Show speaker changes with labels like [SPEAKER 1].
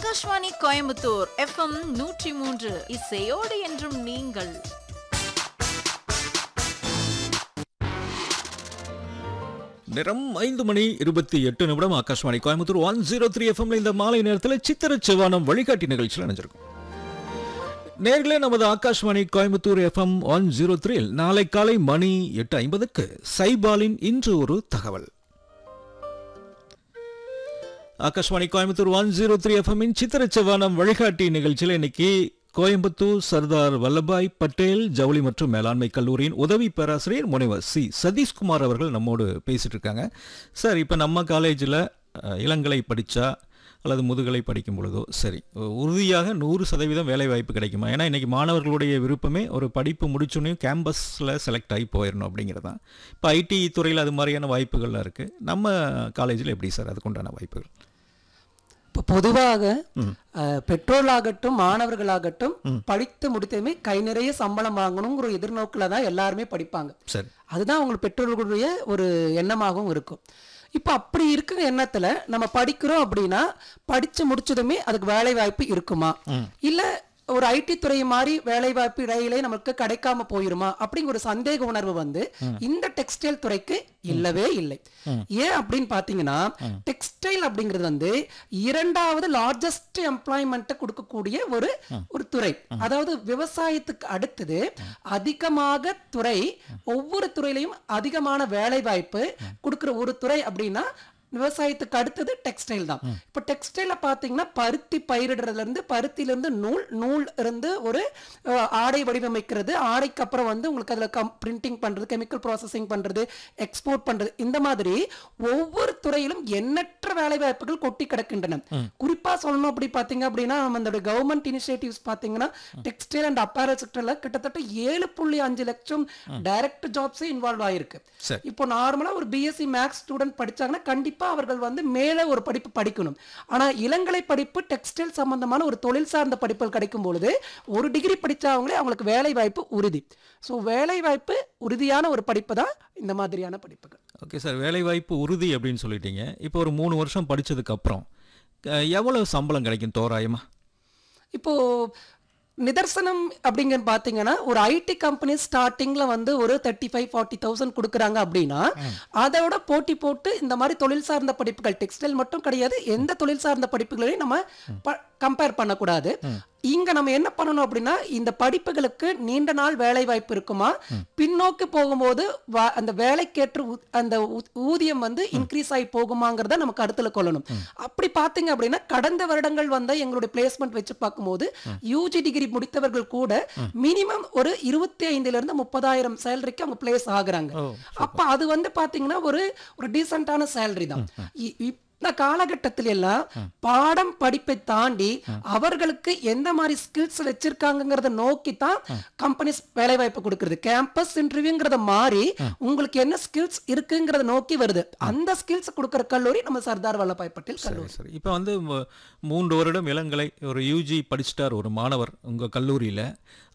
[SPEAKER 1] Akashvani Coimbatore FM நூற்றி மூன்று இசையோடு என்றும் நீங்கள்
[SPEAKER 2] நிறம் ஐந்து மணி இருபத்தி எட்டு நிமிடம் Akashvani Coimbatore one zero three எஃப்எம்ல இந்த மாலை நேரத்தில் சித்திர செவ்வானம் வழிகாட்டி நிகழ்ச்சியில் நினைஞ்சிருக்கும் நேர்களே நமது Akashvani Coimbatore FM one zero த்ரீயில் நாளை காலை மணி எட்டு ஐம்பதுக்கு சைபாலின் இன்று ஒரு தகவல் Akashvani Coimbatore one zero three எஃப்எம்மின் சித்திர செவ்வானம் வழிகாட்டி நிகழ்ச்சியில் இன்னைக்கு கோயம்புத்தூர் சர்தார் வல்லபாய் பட்டேல் ஜவுளி மற்றும் மேலாண்மை கல்லூரியின் உதவி பேராசிரியர் முனைவர் சி சதீஷ்குமார் அவர்கள் நம்மோடு பேசிட்டு இருக்காங்க சார் இப்போ நம்ம காலேஜில் இளங்கலை படித்தா அல்லது முதுகலை படிக்கும் பொழுதோ சரி உறுதியாக நூறு சதவீதம் வேலை வாய்ப்பு கிடைக்குமா ஏன்னா இன்னைக்கு மாணவர்களுடைய விருப்பமே ஒரு படிப்பு முடிச்சோன்னே கேம்பஸில் செலக்ட் ஆகி போயிடணும் அப்படிங்கிறது தான் இப்போ ஐடி துறையில் அது மாதிரியான வாய்ப்புகள்லாம் இருக்குது நம்ம காலேஜில் எப்படி சார் அதுக்குண்டான வாய்ப்புகள்
[SPEAKER 3] இப்போ பொதுவாக அஹ், பெற்றோர்களாகட்டும் மாணவர்களாகட்டும் படித்து முடித்ததுமே கை நிறைய சம்பளம் வாங்கணுங்கிற எதிர்நோக்கில் தான் எல்லாருமே படிப்பாங்க
[SPEAKER 2] சரி
[SPEAKER 3] அதுதான் அவங்க பெற்றோர்களுடைய ஒரு எண்ணமாகவும் இருக்கும் இப்போ அப்படி இருக்கிற எண்ணத்துல நம்ம படிக்கிறோம் அப்படின்னா படிச்சு முடிச்சதுமே அதுக்கு வேலை வாய்ப்பு இருக்குமா இல்ல ஒரு ஐடி துறை மாதிரி வேலை வாய்ப்பு இடையிலே நமக்கு கிடைக்காம போயிருமா அப்படிங்கிற ஒரு சந்தேக உணர்வு வந்து இந்த டெக்ஸ்டைல் துறைக்கு இல்லவே இல்லை ஏன் அப்படின்னு பாத்தீங்கன்னா டெக்ஸ்டைல் அப்படிங்கிறது வந்து இரண்டாவது லார்ஜஸ்ட் எம்ப்ளாய்மெண்ட்டை கொடுக்கக்கூடிய ஒரு ஒரு துறை அதாவது விவசாயத்துக்கு அடுத்தது அதிகமாக துறை ஒவ்வொரு துறையிலையும் அதிகமான வேலை வாய்ப்பு கொடுக்கிற ஒரு துறை அப்படின்னா விவசாயத்துக்கு அடுத்தது டெக்ஸ்டைல் தான் இப்போ டெக்ஸ்டைல பாத்தீங்கன்னா பருத்தி பயிரிடுறதுல இருந்து பருத்தில இருந்து நூல் நூல் இருந்து ஒரு அஹ், ஆடை வடிவமைக்கிறது ஆடைக்கு அப்புறம் வந்து உங்களுக்கு அதுல கம் பிரிண்டிங் பண்றது கெமிக்கல் ப்ராசஸிங் பண்றது எக்ஸ்போர்ட் பண்றது இந்த மாதிரி ஒவ்வொரு துறையிலும் எண்ணற்ற வேலை வாய்ப்புகள் கொட்டி கிடக்கின்றன குறிப்பா சொல்லணும் அப்படி பாத்தீங்க அப்படின்னா நம்ம இந்த கவர்மெண்ட் இனிஷியேட்டிவ்ஸ் பாத்தீங்கன்னா டெக்ஸ்டைல் அண்ட் அப்பேரல் செக்டர்ல கிட்டத்தட்ட ஏழு புள்ளி அஞ்சு லட்சம் டைரக்ட் ஜாப்ஸே இன்வால்வ் ஆயிருக்கு
[SPEAKER 2] சரி.
[SPEAKER 3] இப்போ நார்மலா ஒரு பிஎஸ்சி மேக்ஸ் ஸ்டூடெண்ட் படிச்சாங்கன்னா கண்டிப்பா அவர்கள் வந்து மேல ஒரு படிப்பு படிக்கணும் ஆனா இளங்கலை படிப்பு டெக்ஸ்டைல் சம்பந்தமான ஒரு தொழில் சார்ந்த படிப்புகள் கிடைக்கும் பொழுது ஒரு டிகிரி படிச்சவங்களே அவங்களுக்கு வேலை வாய்ப்பு உறுதி ஸோ வேலை வாய்ப்பு உறுதியான ஒரு படிப்பு தான் இந்த மாதிரியான படிப்புகள்
[SPEAKER 2] ஓகே சார் வேலைவாய்ப்பு உறுதி அப்படின்னு சொல்லிட்டீங்க இப்போ ஒரு மூணு வருஷம் படிச்சதுக்கு அப்புறம் அஹ், எவ்வளவு சம்பளம் கிடைக்கும் தோராயமா
[SPEAKER 3] இப்போ நிதர்சனம் அப்படிங்க பார்த்தீங்கன்னா ஒரு ஐடி கம்பெனி ஸ்டார்டிங்ல வந்து ஒரு தேர்ட்டி ஃபைவ் ஃபார்ட்டி தௌசண்ட் கொடுக்குறாங்க அப்படின்னா அதோட போட்டி போட்டு இந்த மாதிரி தொழில் சார்ந்த படிப்புகள் டெக்ஸ்டைல் மட்டும் கிடையாது எந்த தொழில் சார்ந்த படிப்புகளையும் நம்ம கம்பேர் பண்ணக்கூடாது இங்க நம்ம என்ன பண்ணணும் அப்படின்னா இந்த படிப்புகளுக்கு நீண்ட நாள் வேலை வாய்ப்பு இருக்குமா பின்னோக்கி போகும்போது வா- அந்த வேலைக்கேற்ற ஊ- அந்த ஊ- ஊதியம் வந்து இன்க்ரீஸ் ஆகி போகுமாங்கிறத நம்ம கருத்துல கொள்ளணும் அப்படி பாத்தீங்க அப்படின்னா கடந்த வருடங்கள் வந்த எங்களுடைய பிளேஸ்மெண்ட் வச்சு பார்க்கும்போது யூஜி டிகிரி முடித்தவர்கள் கூட மினிமம் ஒரு இருபத்தி ஐந்துல இருந்து முப்பதாயிரம் சேலரிக்கு அவங்க பிளேஸ் ஆகுறாங்க
[SPEAKER 2] ஓ,
[SPEAKER 3] அப்ப அது வந்து பாத்தீங்கன்னா ஒரு ஒரு டீசென்டான சேலரி தான் இ- இந்த காலகட்டத்தில எல்லாம் பாடம் படிப்பை தாண்டி அவர்களுக்கு எந்த மாதிரி ஸ்கில்ஸ் வச்சிருக்காங்கங்கிறத நோக்கி தான் கம்பெனிஸ் வேலை வாய்ப்பு கொடுக்கறது கேம்பஸ் இன்டர்வியூங்கிறத மாறி உங்களுக்கு என்ன ஸ்கில்ஸ் இருக்குங்கிறத நோக்கி வருது அந்த ஸ்கில்ஸ் கொடுக்கிற கல்லூரி நம்ம சர்தார் வல்லபாய் பட்டேல் கல்லூரி
[SPEAKER 2] சரி சரி இப்போ வந்து ம- மூன்று வருடம் இளங்கலை ஒரு யூஜி படிச்சிட்டார் ஒரு மாணவர் உங்கள் கல்லூரியில்